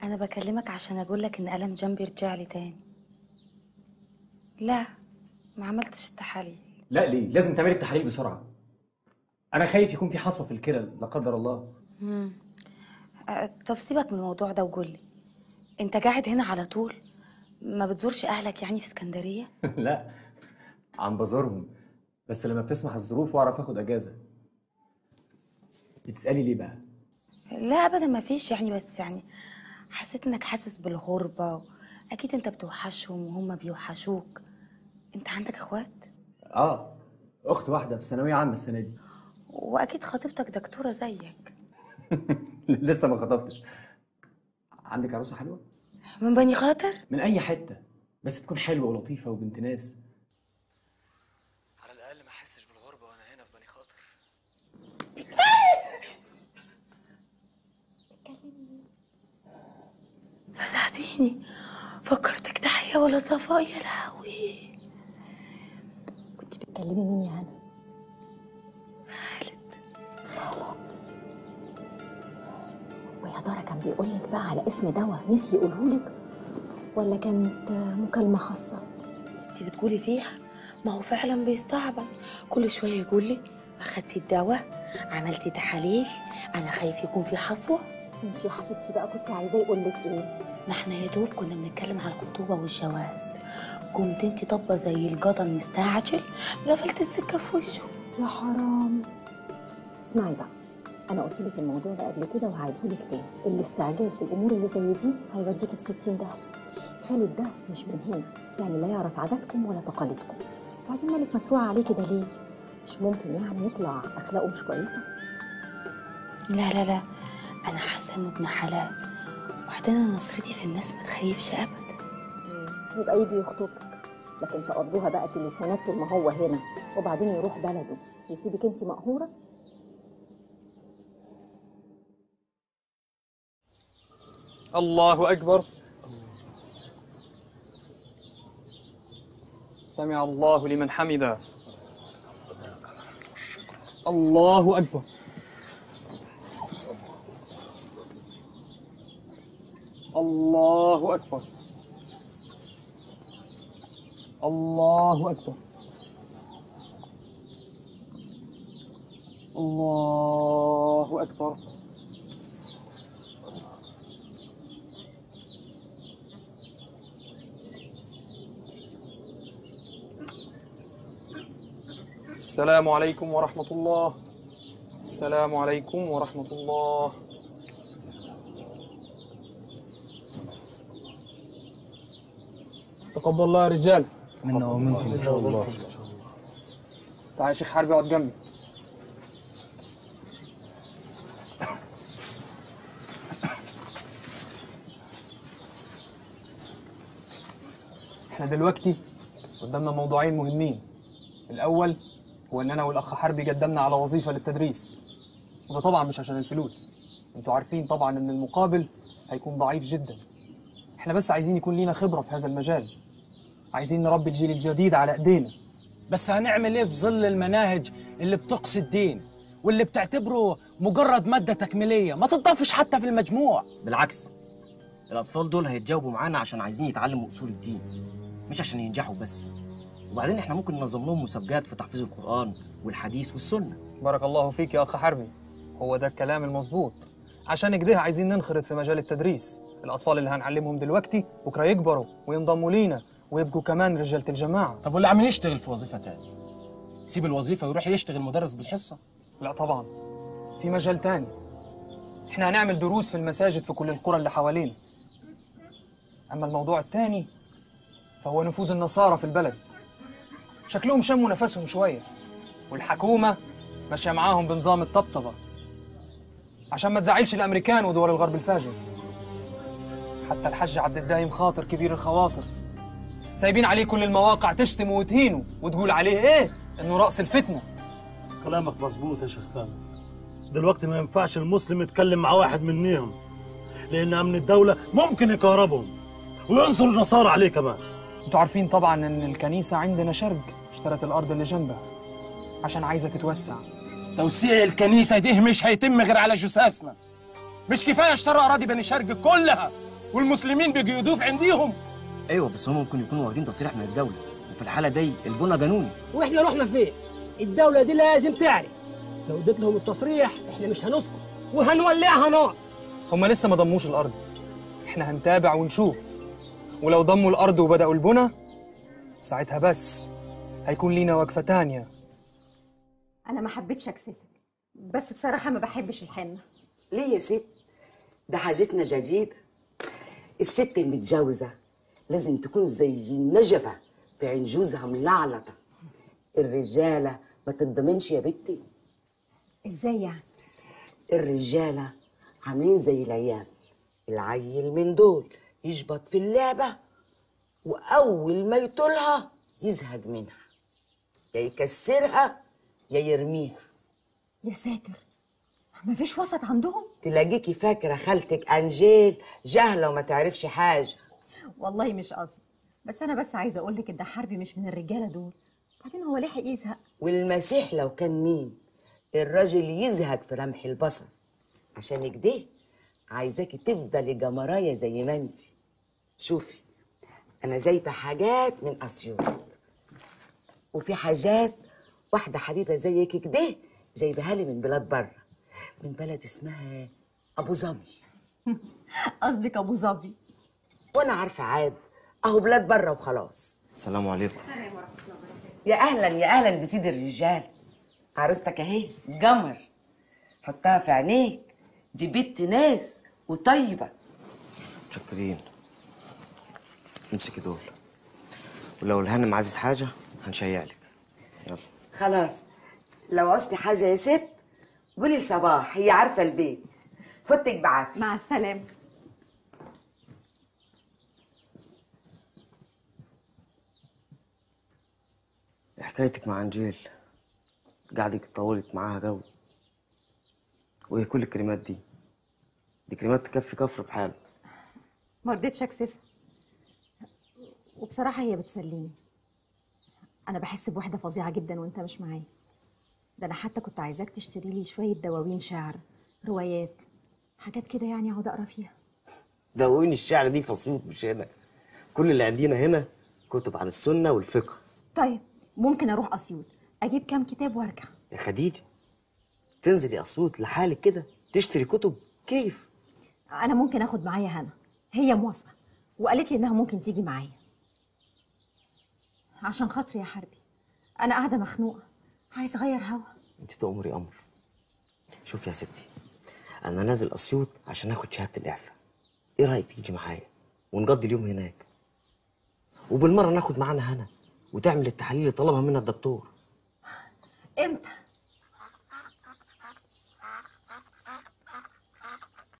انا بكلمك عشان اقول لك ان الم جنبي رجع لي تاني لا ما عملتش التحاليل لا ليه لازم تعملي التحاليل بسرعه انا خايف يكون في حصوه في الكلى لا قدر الله مم. أه طب سيبك من الموضوع ده وقول لي انت قاعد هنا على طول ما بتزورش اهلك يعني في اسكندريه لا عم بزورهم بس لما بتسمح الظروف واعرف اخد اجازه بتسالي ليه بقى لا ابدا ما فيش يعني بس يعني حسيت انك حاسس بالغربه اكيد انت بتوحشهم وهم بيوحشوك انت عندك اخوات اه اخت واحده في ثانويه عامه السنه دي واكيد خطيبتك دكتوره زيك لسه ما خطبتش عندك عروسه حلوه من بني خاطر من اي حته بس تكون حلوه ولطيفه وبنت ناس على الاقل ما احسش بالغربه وانا هنا في بني خاطر فسعتيني فكرتك تحية ولا صفاء يا لهوي كنت بتكلمي مين يا هنا خالد ويا ترى كان بيقول لك بقى على اسم دواء نسي يقوله لك ولا كانت مكالمه خاصه انت بتقولي فيها ما هو فعلا بيستعبط كل شويه يقول لي اخدتي الدواء عملتي تحاليل انا خايف يكون في حصوه انت يا حبيبتي بقى كنت عايزاه يقول لك ايه ما احنا يا دوب كنا بنتكلم على الخطوبه والجواز قمت انت طبه زي الجدل مستعجل قفلت السكه في وشه يا حرام اسمعي بقى انا قلت لك الموضوع ده قبل كده وهعيده لك تاني الاستعجال في الامور اللي زي دي هيوديكي في 60 داهيه خالد ده مش من هنا يعني لا يعرف عاداتكم ولا تقاليدكم وبعدين مالك مسروعه عليه كده ليه مش ممكن يعني يطلع اخلاقه مش كويسه لا لا لا انا حاسه انه ابن حلال وبعدين انا نصرتي في الناس ما تخيبش ابدا يبقى يجي يخطبك لكن تقضوها بقى تليفونات طول ما هو هنا وبعدين يروح بلده يسيبك انت مقهوره الله أكبر سمع الله لمن حمده الله أكبر الله أكبر الله أكبر الله أكبر السلام عليكم ورحمة الله السلام عليكم ورحمة الله تقبل الله يا رجال منا ومنكم ان شاء الله تعال يا شيخ حربي اقعد جنبي احنا دلوقتي قدامنا موضوعين مهمين الاول هو ان انا والاخ حربي قدمنا على وظيفه للتدريس وده طبعا مش عشان الفلوس انتوا عارفين طبعا ان المقابل هيكون ضعيف جدا احنا بس عايزين يكون لينا خبره في هذا المجال عايزين نربي الجيل الجديد على ايدينا بس هنعمل ايه في ظل المناهج اللي بتقصي الدين واللي بتعتبره مجرد مادة تكميلية ما تضافش حتى في المجموع بالعكس الأطفال دول هيتجاوبوا معانا عشان عايزين يتعلموا أصول الدين مش عشان ينجحوا بس وبعدين احنا ممكن ننظم لهم مسابقات في تحفيظ القرآن والحديث والسنة بارك الله فيك يا اخ حربي هو ده الكلام المظبوط عشان كده عايزين ننخرط في مجال التدريس الاطفال اللي هنعلمهم دلوقتي بكره يكبروا وينضموا لينا ويبقوا كمان رجاله الجماعه طب واللي عم يشتغل في وظيفة تاني يسيب الوظيفة ويروح يشتغل مدرس بالحصة لا طبعا في مجال تاني احنا هنعمل دروس في المساجد في كل القرى اللي حوالينا اما الموضوع التاني فهو نفوذ النصارى في البلد شكلهم شموا نفسهم شويه والحكومه ماشيه معاهم بنظام الطبطبه عشان ما تزعلش الامريكان ودول الغرب الفاجر حتى الحج عبد الدايم خاطر كبير الخواطر سايبين عليه كل المواقع تشتم وتهينه وتقول عليه ايه انه راس الفتنه كلامك مظبوط يا شيخ كامل دلوقتي ما ينفعش المسلم يتكلم مع واحد منيهم لان امن الدوله ممكن يكهربهم وينصر النصارى عليه كمان انتوا عارفين طبعا ان الكنيسه عندنا شرق اشترت الارض اللي جنبها عشان عايزه تتوسع توسيع الكنيسة ده مش هيتم غير على جثثنا مش كفاية اشتروا أراضي بني شرق كلها والمسلمين بيجوا يضيف عنديهم ايوه بس هم ممكن يكونوا واخدين تصريح من الدوله وفي الحاله دي البنا قانوني واحنا رحنا فين الدولة دي لازم تعرف لو اديت لهم التصريح احنا مش هنسكت وهنولعها نار هما لسه ما ضموش الارض احنا هنتابع ونشوف ولو ضموا الارض وبداوا البنى ساعتها بس هيكون لينا وقفه تانية انا ما حبيتش اكسفك بس بصراحه ما بحبش الحنه ليه يا ست ده حاجتنا جديدة الست المتجوزة لازم تكون زي النجفة في عين جوزها ملعلطة الرجالة ما تنضمنش يا بنتي ازاي يعني الرجالة عاملين زي العيال العيل من دول يشبط في اللعبة وأول ما يطولها يزهق منها يا يكسرها يا يرميها يا ساتر ما فيش وسط عندهم تلاقيكي فاكرة خالتك أنجيل جاهلة وما تعرفش حاجة والله مش قصدي بس انا بس عايزه اقول لك ان حربي مش من الرجاله دول بعدين هو لحق يزهق والمسيح لو كان مين الراجل يزهق في رمح البصر عشان كده عايزاكي تفضلي جمرايه زي ما انتي شوفي انا جايبه حاجات من اسيوط وفي حاجات واحده حبيبه زيك كده جايبها لي من بلاد بره من بلد اسمها ابو ظبي قصدك ابو ظبي وانا عارفه عاد اهو بلاد بره وخلاص السلام عليكم يا اهلا يا اهلا بسيد الرجال عروستك اهي جمر حطها في عينيك دي بنت ناس وطيبه متشكرين امسكي دول ولو الهانم عايز حاجه هنشيع لك يلا خلاص لو عوزتي حاجه يا ست قولي لصباح هي عارفه البيت فوتك بعافيه مع السلامه إيه حكايتك مع انجيل قعدك طولت معاها جو وايه كل الكلمات دي دي كلمات تكفي كفر بحاله ما رضيتش اكسفها وبصراحه هي بتسليني انا بحس بوحده فظيعه جدا وانت مش معايا ده انا حتى كنت عايزاك تشتري لي شويه دواوين شعر روايات حاجات كده يعني اقعد اقرا فيها دواوين الشعر دي فصوص مش هنا كل اللي عندنا هنا كتب عن السنه والفقه طيب ممكن اروح اسيوط اجيب كام كتاب وارجع يا خديجه تنزلي اسيوط لحالك كده تشتري كتب كيف انا ممكن اخد معايا هنا هي موافقه وقالت لي انها ممكن تيجي معايا عشان خاطري يا حربي انا قاعده مخنوقه عايز اغير هوا انت تؤمري امر شوف يا ستي انا نازل اسيوط عشان اخد شهاده الاعفاء ايه رايك تيجي معايا ونقضي اليوم هناك وبالمره ناخد معانا هنا وتعمل التحاليل اللي طلبها منها الدكتور امتى